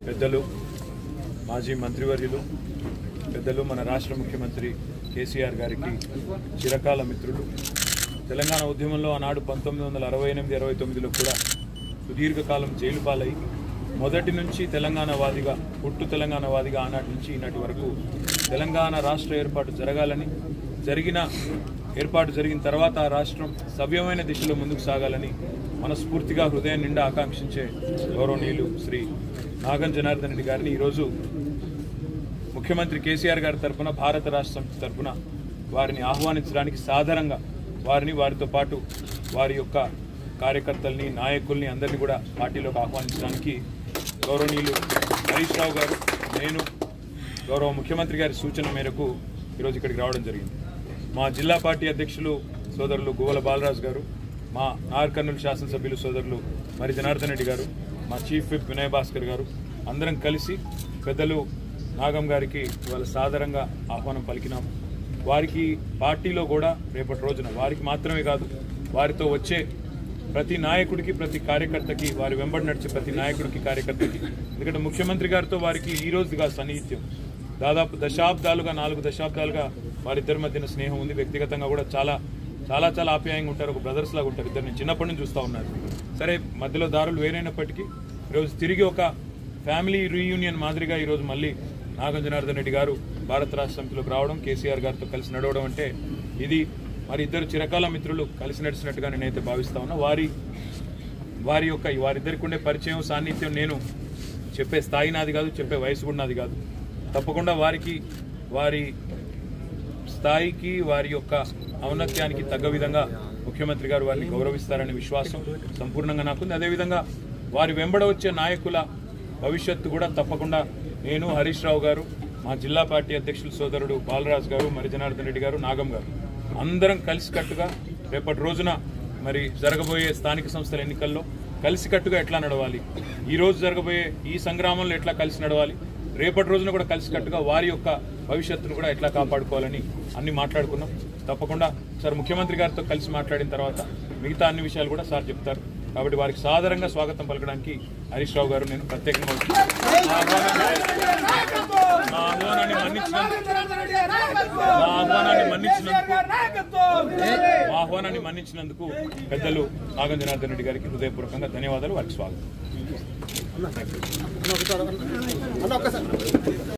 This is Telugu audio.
పెద్దలు మాజీ మంత్రివర్యులు పెద్దలు మన రాష్ట్ర ముఖ్యమంత్రి కేసీఆర్ గారికి చిరకాల మిత్రులు తెలంగాణ ఉద్యమంలో ఆనాడు పంతొమ్మిది వందల అరవై ఎనిమిది అరవై తొమ్మిదిలో కూడా సుదీర్ఘకాలం జైలు పాలై మొదటి నుంచి తెలంగాణ వాదిగా పుట్టు తెలంగాణ వాదిగా ఆనాటి నుంచి ఈనాటి వరకు తెలంగాణ రాష్ట్ర ఏర్పాటు జరగాలని జరిగిన ఏర్పాటు జరిగిన తర్వాత ఆ రాష్ట్రం సవ్యమైన దిశలో ముందుకు సాగాలని మనస్ఫూర్తిగా హృదయం నిండా ఆకాంక్షించే గౌరవనీయులు శ్రీ నాగం జనార్దన్ రెడ్డి గారిని ఈరోజు ముఖ్యమంత్రి కేసీఆర్ గారి తరఫున భారత రాష్ట్ర సమితి తరఫున వారిని ఆహ్వానించడానికి సాధారణంగా వారిని వారితో పాటు వారి యొక్క కార్యకర్తల్ని నాయకుల్ని అందరినీ కూడా పార్టీలోకి ఆహ్వానించడానికి గౌరవనీయులు హరీష్ రావు గారు నేను గౌరవ ముఖ్యమంత్రి గారి సూచన మేరకు ఈరోజు ఇక్కడికి రావడం జరిగింది మా జిల్లా పార్టీ అధ్యక్షులు సోదరులు గువ్వల బాలరాజు గారు మా నార్కర్నూలు శాసనసభ్యులు సోదరులు మరి జనార్దన్ రెడ్డి గారు మా చీఫ్ విప్ వినయ్ భాస్కర్ గారు అందరం కలిసి పెద్దలు నాగం గారికి ఇవాళ సాదరంగా ఆహ్వానం పలికినాము వారికి పార్టీలో కూడా రేపటి రోజున వారికి మాత్రమే కాదు వారితో వచ్చే ప్రతి నాయకుడికి ప్రతి కార్యకర్తకి వారి వెంబడి నడిచే ప్రతి నాయకుడికి కార్యకర్తకి ఎందుకంటే ముఖ్యమంత్రి గారితో వారికి ఈ రోజుగా సన్నిహిత్యం దాదాపు దశాబ్దాలుగా నాలుగు దశాబ్దాలుగా వారిద్దరి మధ్యన స్నేహం ఉంది వ్యక్తిగతంగా కూడా చాలా చాలా చాలా ఆప్యాయంగా ఉంటారు ఒక బ్రదర్స్ లాగా ఉంటారు ఇద్దరు నేను చిన్నప్పటి నుంచి చూస్తూ ఉన్నారు సరే మధ్యలో దారులు వేరైనప్పటికీ ఈరోజు తిరిగి ఒక ఫ్యామిలీ రీయూనియన్ మాదిరిగా ఈరోజు మళ్ళీ నాగం జనార్దన్ రెడ్డి గారు భారత రాష్ట్ర సమితిలోకి రావడం కేసీఆర్ గారితో కలిసి నడవడం అంటే ఇది మరి ఇద్దరు చిరకాల మిత్రులు కలిసి నడిచినట్టుగా నేనైతే భావిస్తా ఉన్నా వారి వారి యొక్క వారిద్దరికి ఉండే పరిచయం సాన్నిధ్యం నేను చెప్పే స్థాయి నాది కాదు చెప్పే వయసు కూడా నాది కాదు తప్పకుండా వారికి వారి స్థాయికి వారి యొక్క ఔన్నత్యానికి తగ్గ విధంగా ముఖ్యమంత్రి గారు వారిని గౌరవిస్తారనే విశ్వాసం సంపూర్ణంగా నాకుంది అదేవిధంగా వారి వెంబడ వచ్చే నాయకుల భవిష్యత్తు కూడా తప్పకుండా నేను హరీష్ రావు గారు మా జిల్లా పార్టీ అధ్యక్షులు సోదరుడు బాలరాజు గారు మరి జనార్దన్ రెడ్డి గారు నాగం గారు అందరం కలిసికట్టుగా రేపటి రోజున మరి జరగబోయే స్థానిక సంస్థల ఎన్నికల్లో కలిసికట్టుగా ఎట్లా నడవాలి ఈ రోజు జరగబోయే ఈ సంగ్రామంలో ఎట్లా కలిసి నడవాలి రేపటి రోజున కూడా కలిసికట్టుగా వారి యొక్క భవిష్యత్తును కూడా ఎట్లా కాపాడుకోవాలని అన్ని మాట్లాడుకున్నాం తప్పకుండా సార్ ముఖ్యమంత్రి గారితో కలిసి మాట్లాడిన తర్వాత మిగతా అన్ని విషయాలు కూడా సార్ చెప్తారు కాబట్టి వారికి సాదరంగా స్వాగతం పలకడానికి హరీష్ రావు గారు నేను ప్రత్యేకంగా వచ్చి- నా ఆహ్వానాన్ని- నా ఆహ్వానాన్ని మన్నించినందుకు నా ఆహ్వానాన్ని మన్నించినందుకు మా ఆహ్వానాన్ని మన్నించినందుకు పెద్దలు నాగం జనార్దన్ రెడ్డి గారికి హృదయపూర్వకంగా ధన్యవాదాలు వారికి స్వాగతం